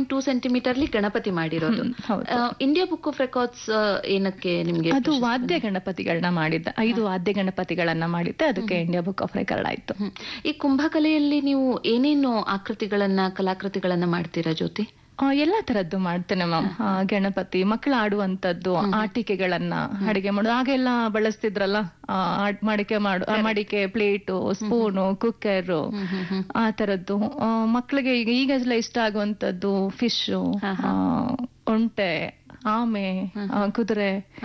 Two ಸೆಂಟಿಮೀಟರ್ಲಿ Ganapati ಮಾಡಿರೋದು ಹ್ಮ್, ಹೌದು. India book of records ಏನಕ್ಕೆ ನಿಮ್ಗೆ ಅದು ವಾದ್ಯ ಗಣಪತಿಗಳನ್ನ ಮಾಡಿದ್ದೆ ಐದು ವಾದ್ಯ ಗಣಪತಿಗಳನ್ನ ಮಾಡಿದ್ದೆ ಅದಕ್ಕೆ ಇಂಡಿಯಾ ಬುಕ್ ಆಫ್ ರೆಕಾರ್ಡ್ ಆಯ್ತು ಹ್ಮ್. ಈ ಕುಂಭಕಲೆಯಲ್ಲಿ ನೀವು ಏನೇನು ಆಕೃತಿಗಳನ್ನ ಕಲಾಕೃತಿಗಳನ್ನ ಮಾಡ್ತೀರಾ ಜ್ಯೋತಿ ಆ, ಎಲ್ಲಾ ತರದ್ದು ಮಾಡ್ತೇನೆ ಮ್ಯಾಮ್ ಗಣಪತಿ ಮಕ್ಕಳು ಆಡುವಂತದ್ದು ಆಟಿಕೆಗಳನ್ನ ಅಡಿಗೆ ಮಾಡೋದು ಆಗೆಲ್ಲ ಬಳಸ್ತಿದ್ರಲ್ಲ ಆ, ಆಡ್- ಮಡಿಕೆ ಮಾಡು ಆ, ಮಡಿಕೆ ಪ್ಲೇಟು ಸ್ಪೂನು ಕುಕ್ಕರು ಆ ತರದ್ದು ಆ, ಮಕ್ಳಿಗೆ ಈಗ ಈಗೆಲ್ಲ ಇಷ್ಟ ಆಗುವಂತದ್ದು ಫಿಶ್ ಒಂಟೆ ಆಮೆ ಆ, ಕುದುರೆ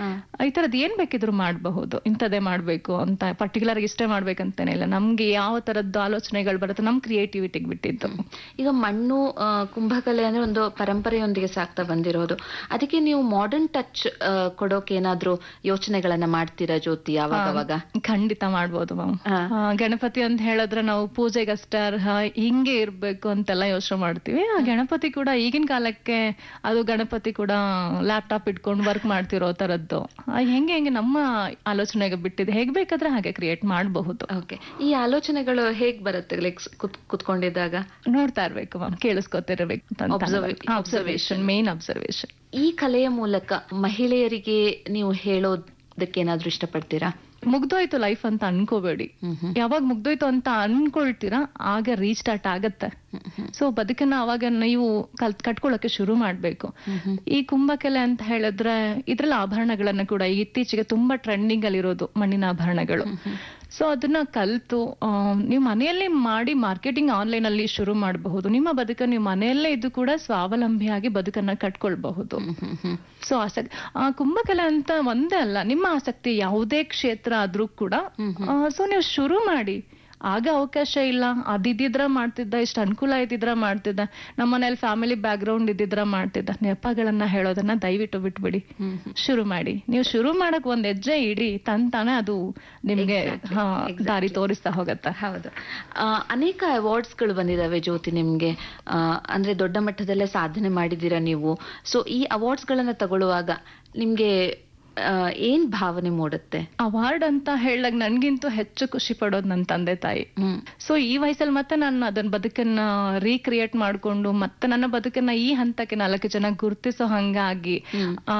ಈ ತರದ್ ಏನ್ ಬೇಕಿದ್ರು ಮಾಡಬಹುದು ಇಂಥದ್ದೇ ಮಾಡ್ಬೇಕು ಅಂತ ಪರ್ಟಿಕ್ಯುಲರ್ ಇಷ್ಟೇ ಮಾಡ್ಬೇಕಂತೇನೆ ಇಲ್ಲ ನಮ್ಗೆ ಯಾವ ತರದ್ದು ಆಲೋಚನೆಗಳು ಬರುತ್ತೆ ನಮ್ ಕ್ರಿಯೇಟಿವಿಟಿಗೆ ಬಿಟ್ಟಿದ್ದು ಈಗ ಮಣ್ಣು ಆ, ಕುಂಭಕಲೆ ಅಂದ್ರೆ ಒಂದು ಪರಂಪರೆಯೊಂದಿಗೆ ಸಾಕ್ತಾ ಬಂದಿರೋದು ಅದಕ್ಕೆ ನೀವು ಮಾಡರ್ನ್ ಟಚ್ ಕೊಡೋಕೆ ಏನಾದ್ರೂ ಯೋಚನೆಗಳನ್ನ ಮಾಡ್ತೀರಾ ಜ್ಯೋತಿ ಯಾವಾಗ ಅವಾಗ ಖಂಡಿತ ಮಾಡ್ಬೋದು ಮ್ಯಾಮ್ ಹಾ. ಗಣಪತಿ ಅಂತ ಹೇಳಿದ್ರೆ ನಾವು ಪೂಜೆಗಷ್ಟೇ ಅರ್ಹ ಹಿಂಗೆ ಇರ್ಬೇಕು ಅಂತೆಲ್ಲ ಯೋಚನೆ ಮಾಡ್ತೀವಿ ಆ ಗಣಪತಿ ಕೂಡ ಈಗಿನ ಕಾಲಕ್ಕೆ ಅದು ಗಣಪತಿ ಕೂಡ ಲ್ಯಾಪ್ಟಾಪ್ ಇಟ್ಕೊಂಡು ವರ್ಕ್ ಮಾಡ್ತಿರೋ ತರದ್ದು ಆ, ಹೆಂಗೆ ಹೆಂಗೆ ನಮ್ಮ ಆಲೋಚನೆಗೆ ಬಿಟ್ಟಿದೆ ಹೇಗ್ ಬೇಕಾದ್ರೆ ಹಾಗೆ ಕ್ರಿಯೇಟ್ ಮಾಡಬಹುದು ಓಕೆ ಈ ಆಲೋಚನೆಗಳು ಹೇಗ್ ಬರುತ್ತೆ ಲೈಕ್ ಕುತ್ಕೊಂಡಿದ್ದಾಗ ನೋಡ್ತಾ ಇರ್ಬೇಕು ಮ್ಯಾಮ್ ಕೇಳಿಸ್ಕೊತಿರ್ಬೇಕು Observa- ಅಬ್ಸರ್ವೇಷನ್ ಮೇನ್ ಅಬ್ಸರ್ವೇಷನ್ ಈ ಕಲೆಯ ಮೂಲಕ ಮಹಿಳೆಯರಿಗೆ ನೀವು ಹೇಳೋದಕ್ಕೆ ಏನಾದ್ರೂ ಇಷ್ಟಪಡ್ತೀರಾ ಮುಗ್ದೋಯ್ತು ಲೈಫ್ ಅಂತ ಅನ್ಕೋಬೇಡಿ ಯಾವಾಗ ಮುಗ್ದೋಯ್ತು ಅಂತ ಅನ್ಕೊಳ್ತೀರಾ ಆಗ ರೀಸ್ಟಾರ್ಟ್ ಆಗತ್ತೆ ಸೊ ಬದುಕನ್ನ ಅವಾಗ ನೀವು ಕಲ್ ಕಟ್ಕೊಳಕ್ಕೆ ಶುರು ಮಾಡ್ಬೇಕು ಈ ಕುಂಭಕೆಲೆ ಅಂತ ಹೇಳಿದ್ರೆ ಇದ್ರಲ್ಲಿ ಆಭರಣಗಳನ್ನ ಕೂಡ ಈಗ ಇತ್ತೀಚೆಗೆ ತುಂಬಾ ಟ್ರೆಂಡಿಂಗ್ ಅಲ್ಲಿರೋದು ಮಣ್ಣಿನ ಆಭರಣಗಳು ಸೊ ಅದನ್ನ ಕಲ್ತು ಆ, ನೀವು ಮನೆಯಲ್ಲೇ ಮಾಡಿ ಮಾರ್ಕೆಟಿಂಗ್ ಆನ್ಲೈನ್ ಅಲ್ಲಿ ಶುರು ಮಾಡಬಹುದು ನಿಮ್ಮ ಬದುಕನ್ನು ನೀವು ಮನೆಯಲ್ಲೇ ಇದ್ದು ಕೂಡ ಸ್ವಾವಲಂಬಿಯಾಗಿ ಬದುಕನ್ನ ಕಟ್ಕೊಳ್ಬಹುದು ಸೊ ಆಸಕ್ತಿ ಆ ಕುಂಭಕಲೆ ಅಂತ ಒಂದೇ ಅಲ್ಲ ನಿಮ್ಮ ಆಸಕ್ತಿ ಯಾವುದೇ ಕ್ಷೇತ್ರ ಆದ್ರೂ ಕೂಡ ಸೊ ನೀವು ಶುರು ಮಾಡಿ ಆಗ ಅವಕಾಶ ಇಲ್ಲ ಅದಿದ್ದಿದ್ರ ಮಾಡ್ತಿದ್ದ ಇಷ್ಟ ಅನುಕೂಲ ಇದ್ದಿದ್ರ ಮಾಡ್ತಿದ್ದ ನಮ್ಮ ಮನೇಲಿ ಫ್ಯಾಮಿಲಿ ಬ್ಯಾಕ್ ಗ್ರೌಂಡ್ ಇದ್ದಿದ್ರ ಮಾಡ್ತಿದ್ದ ನೆಪಗಳನ್ನ ಹೇಳೋದನ್ನ ದಯವಿಟ್ಟು ಬಿಟ್ಬಿಡಿ ಶುರು ಮಾಡಿ ನೀವು ಶುರು ಮಾಡಕ್ ಒಂದ್ ಹೆಜ್ಜೆ ಇಡಿ ತಂತಾನೆ ಅದು ನಿಮ್ಗೆ ಹಾ, ದಾರಿ ತೋರಿಸ್ತಾ ಹೋಗತ್ತೆ ಹೌದು ಆ, ಅನೇಕ ಅವಾರ್ಡ್ಸ್ ಗಳು ಬಂದಿದಾವೆ ಜ್ಯೋತಿ ನಿಮ್ಗೆ ಆ, ಅಂದ್ರೆ ದೊಡ್ಡ ಮಟ್ಟದಲ್ಲೇ ಸಾಧನೆ ಮಾಡಿದ್ದೀರಾ ನೀವು ಸೊ ಈ ಅವಾರ್ಡ್ಸ್ ಗಳನ್ನ ತಗೊಳ್ಳುವಾಗ ನಿಮ್ಗೆ ಆ, ಏನ್ ಭಾವನೆ ಮೂಡುತ್ತೆ ಅವಾರ್ಡ್ ಅಂತ ಹೇಳಕ್ ನನ್ಗಿಂತೂ ಹೆಚ್ಚು ಖುಷಿ ಪಡೋದು ನನ್ನ ತಂದೆ ತಾಯಿ ಹ್ಮ್ ಸೊ ಈ ವಯಸ್ಸಲ್ಲಿ ಮತ್ತೆ ನಾನು ಅದನ್ನ ಬದುಕನ್ನ ರೀಕ್ರಿಯೇಟ್ ಮಾಡ್ಕೊಂಡು ಮತ್ತೆ ನನ್ನ ಬದುಕನ್ನ ಈ ಹಂತಕ್ಕೆ ನಾಲ್ಕು ಜನ ಗುರ್ತಿಸೋ ಹಂಗಾಗಿ ಆ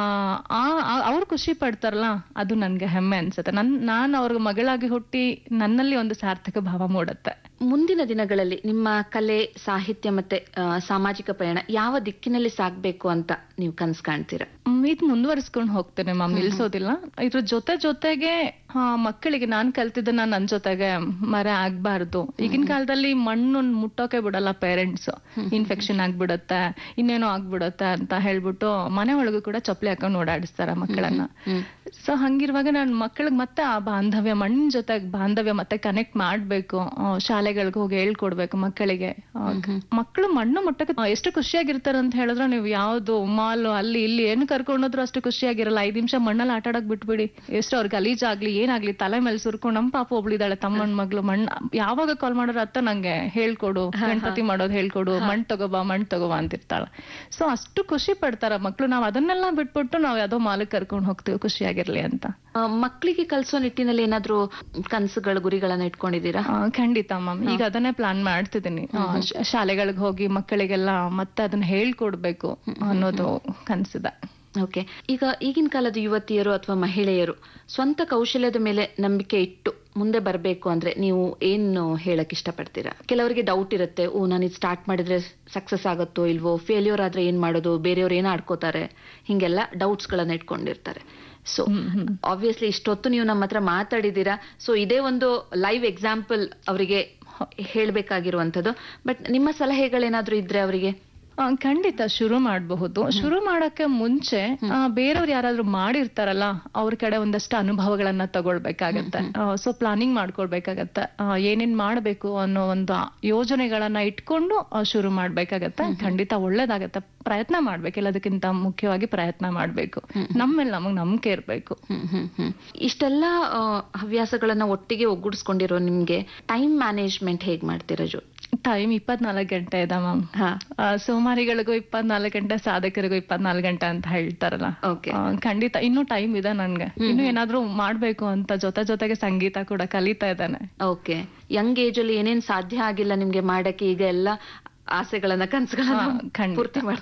ಅವ್ರು ಖುಷಿ ಪಡ್ತಾರಲ್ಲ ಅದು ನನ್ಗೆ ಹೆಮ್ಮೆ ಅನ್ಸುತ್ತೆ ನನ್ ನಾನ್ ಅವ್ರ ಮಗಳಾಗಿ ಹುಟ್ಟಿ ನನ್ನಲ್ಲಿ ಒಂದು ಸಾರ್ಥಕ ಭಾವ ಮೂಡುತ್ತೆ ಮುಂದಿನ ದಿನಗಳಲ್ಲಿ ನಿಮ್ಮ ಕಲೆ ಸಾಹಿತ್ಯ ಮತ್ತೆ ಆ, ಸಾಮಾಜಿಕ ಪಯಣ ಯಾವ ದಿಕ್ಕಿನಲ್ಲಿ ಸಾಗ್ಬೇಕು ಅಂತ ನೀವು ಕನ್ಸ್ ಕಾಣ್ತೀರಾ ಮ್, ಇದ್ ಮುಂದುವರಿಸ್ಕೊಂಡು ಹೋಗ್ತೇನೆ ಮ್ಯಾಮ್ ನಿಲ್ಸೋದಿಲ್ಲ ಇದ್ರ ಜೊತೆ ಜೊತೆಗೆ ಆ, ಮಕ್ಕಳಿಗೆ ನಾನ್ ಕಲ್ತಿದ್ದನ್ನ ನನ್ ಜೊತೆಗೆ ಮರೆ ಆಗ್ಬಾರ್ದು ಈಗಿನ ಕಾಲದಲ್ಲಿ ಮಣ್ಣು ಮುಟ್ಟೋಕೆ ಬಿಡಲ್ಲ ಪೇರೆಂಟ್ಸ್ ಇನ್ಫೆಕ್ಷನ್ ಆಗ್ಬಿಡತ್ತೆ ಇನ್ನೇನೋ ಆಗ್ಬಿಡತ್ತೆ ಅಂತ ಹೇಳ್ಬಿಟ್ಟು ಮನೆ ಒಳಗೂ ಕೂಡ ಚಪ್ಪಲಿ ಹಾಕೊಂಡು ಓಡಾಡಿಸ್ತಾರ ಮಕ್ಕಳನ್ನ ಸೊ ಹಂಗಿರುವಾಗ ನಾನ್ ಮಕ್ಕಳಿಗೆ ಮತ್ತೆ ಆ ಬಾಂಧವ್ಯ ಮಣ್ಣಿನ ಜೊತೆಗೆ ಬಾಂಧವ್ಯ ಮತ್ತೆ ಕನೆಕ್ಟ್ ಮಾಡ್ಬೇಕು ಶಾಲೆಗಳಿಗೆ ಹೋಗಿ ಹೇಳ್ಕೊಡ್ಬೇಕು ಮಕ್ಕಳಿಗೆ ಮಕ್ಕಳು ಮಣ್ಣು ಮುಟ್ಟಕ್ಕೆ ಆ, ಎಷ್ಟು ಖುಷಿಯಾಗಿರ್ತಾರೆ ಅಂತ ಹೇಳಿದ್ರೆ ನೀವು ಯಾವ್ದು ಮಾಲ್ ಅಲ್ಲಿ ಇಲ್ಲಿ ಏನು ಕರ್ಕೊಂಡೋದ್ರು ಅಷ್ಟು ಖುಷಿಯಾಗಿರಲ್ಲ ಐದ್ ನಿಮಿಷ ಮಣ್ಣಲ್ಲಿ ಆಟ ಆಡಕ್ ಬಿಟ್ಬಿಡಿ ಎಷ್ಟು ಅವ್ರ ಗಲೀಜಾಗ್ಲಿ ಏನಾಗ್ಲಿ ತಲೆ ಮೇಲೆ ಸುರ್ಕೊಂಡು ನಮ್ ಪಾಪ ಒಬ್ಳಿದಾಳೆ ತಮ್ಮನ್ ಮಗ್ಳು ಮಣ್ಣು ಯಾವಾಗ ಕಾಲ್ ಮಾಡೋರ ಅತ್ತ ನಂಗೆ ಹೇಳ್ಕೊಡು ಗಣಪತಿ ಮಾಡೋದು ಹೇಳ್ಕೊಡು ಮಣ್ ತಗೋಬಾ ಮಣ್ ತಗೋಬಾ ಅಂತಿರ್ತಾಳೆ ಸೊ ಅಷ್ಟು ಖುಷಿ ಪಡ್ತಾರ ಮಕ್ಳು ನಾವ್ ಅದನ್ನೆಲ್ಲ ಬಿಟ್ಬಿಟ್ಟು ನಾವ್ ಯಾವ್ದೋ ಮಾಲಕ್ ಕರ್ಕೊಂಡು ಹೋಗ್ತೀವಿ ಖುಷಿಯಾಗಿರ್ಲಿ ಅಂತ ಆ, ಮಕ್ಕಳಿಗೆ ಕಲಿಸೋ ನಿಟ್ಟಿನಲ್ಲಿ ಏನಾದ್ರೂ ಕನಸುಗಳು ಗುರಿಗಳನ್ನ ಇಟ್ಕೊಂಡಿದ್ದೀರಾ ಆ, ಖಂಡಿತ ಮ್ಯಾಮ್ ಈಗ ಅದನ್ನೇ ಪ್ಲಾನ್ ಮಾಡ್ತಿದ್ದೀನಿ ಆ, ಶ- ಶಾಲೆಗಳಿಗೆ ಹೋಗಿ ಮಕ್ಕಳಿಗೆಲ್ಲ ಮತ್ತೆ ಅದನ್ನ ಹೇಳ್ಕೊಡ್ಬೇಕು ಅನ್ನೋದು ಕನ್ಸಿದೆ ಓಕೆ ಈಗ ಈಗಿನ ಕಾಲದ ಯುವತಿಯರು ಅಥವಾ ಮಹಿಳೆಯರು ಸ್ವಂತ ಕೌಶಲ್ಯದ ಮೇಲೆ ನಂಬಿಕೆ ಇಟ್ಟು ಮುಂದೆ ಬರಬೇಕು ಅಂದ್ರೆ ನೀವು ಏನು ಹೇಳಕ್ ಇಷ್ಟಪಡ್ತೀರಾ ಕೆಲವರಿಗೆ ಡೌಟ್ ಇರುತ್ತೆ ಓ ನಾನು ಇದು ಸ್ಟಾರ್ಟ್ ಮಾಡಿದ್ರೆ ಸಕ್ಸಸ್ ಆಗುತ್ತೋ ಇಲ್ವೋ ಫೇಲ್ಯೂರ್ ಆದ್ರೆ ಏನ್ ಮಾಡೋದು ಬೇರೆಯವ್ರು ಏನ್ ಆಡ್ಕೋತಾರೆ ಹಿಂಗೆಲ್ಲ ಡೌಟ್ಸ್ ಗಳನ್ನ ಇಟ್ಕೊಂಡಿರ್ತಾರೆ ಸೊ ಆಬ್ವಿಯಸ್ಲಿ ಇಷ್ಟೊತ್ತು ನೀವು ನಮ್ಮ ಹತ್ರ ಮಾತಾಡಿದ್ದೀರಾ ಸೊ ಇದೇ ಒಂದು ಲೈವ್ ಎಕ್ಸಾಂಪಲ್ ಅವರಿಗೆ ಹೇಳ್ಬೇಕಾಗಿರುವಂತದ್ದು ಬಟ್ ನಿಮ್ಮ ಸಲಹೆಗಳೇನಾದ್ರೂ ಇದ್ರೆ ಅವರಿಗೆ ಆ, ಖಂಡಿತ ಶುರು ಮಾಡಬಹುದು ಶುರು ಮಾಡಕ್ಕೆ ಮುಂಚೆ ಆ, ಬೇರೆಯವ್ರು ಯಾರಾದ್ರೂ ಮಾಡಿರ್ತಾರಲ್ಲ ಅವ್ರ ಕಡೆ ಒಂದಷ್ಟು ಅನುಭವಗಳನ್ನ ತಗೊಳ್ಬೇಕಾಗತ್ತೆ ಸೊ ಪ್ಲಾನಿಂಗ್ ಮಾಡ್ಕೊಳ್ಬೇಕಾಗತ್ತೆ ಆ, ಏನೇನ್ ಮಾಡ್ಬೇಕು ಅನ್ನೋ ಒಂದು ಆ ಯೋಜನೆಗಳನ್ನ ಇಟ್ಕೊಂಡು ಆ, ಶುರು ಮಾಡ್ಬೇಕಾಗತ್ತೆ ಖಂಡಿತ ಒಳ್ಳೇದಾಗತ್ತೆ ಪ್ರಯತ್ನ ಮಾಡ್ಬೇಕು ಎಲ್ಲದಕ್ಕಿಂತ ಮುಖ್ಯವಾಗಿ ಪ್ರಯತ್ನ ಮಾಡ್ಬೇಕು ನಮ್ಮೇಲೆ ನಮಗ್ ನಂಬಿಕೆ ಇರ್ಬೇಕು ಹ್ಮ್, ಹ್ಮ್, ಹ್ಮ್. ಇಷ್ಟೆಲ್ಲ ಆ, ಹವ್ಯಾಸಗಳನ್ನ ಒಟ್ಟಿಗೆ ಒಗ್ಗೂಡಿಸ್ಕೊಂಡಿರೋ ನಿಮ್ಗೆ ಟೈಮ್ ಮ್ಯಾನೇಜ್ಮೆಂಟ್ ಹೇಗ್ ಮಾಡ್ತೀರಾ ಜೋ ಟೈಮ್ ಇಪ್ಪತ್ನಾಲ್ಕು ಗಂಟೆ ಇದೆ ಮ್ಯಾಮ್ ಹಾ ಸೋಮಾರಿಗಳಿಗೂ ಇಪ್ಪತ್ನಾಲ್ಕು ಗಂಟೆ ಸಾಧಕರಿಗೂ ಇಪ್ಪತ್ನಾಲ್ಕು ಗಂಟೆ ಅಂತ ಹೇಳ್ತಾರಲ್ಲ Okay. ಆ, ಖಂಡಿತ ಇನ್ನೂ ಟೈಮ್ ಇದೆ ನನ್ಗೆ ಇನ್ನು ಏನಾದ್ರೂ ಮಾಡ್ಬೇಕು ಅಂತ ಜೊತೆ ಜೊತೆಗೆ ಸಂಗೀತ ಕೂಡ ಕಲಿತಾ ಇದ್ದಾನೆ ಓಕೆ ಯಂಗ್ ಏಜ್ ಅಲ್ಲಿ ಏನೇನ್ ಸಾಧ್ಯ ಆಗಿಲ್ಲ ನಿಮ್ಗೆ ಮಾಡಕ್ಕೆ ಈಗ ಎಲ್ಲ ಆಸೆಗಳನ್ನ ಹಾ, ಕನಸುಗಳನ್ನ ಖಂಡಿತ. ಪೂರ್ತಿ ಮಾಡ್ತಾ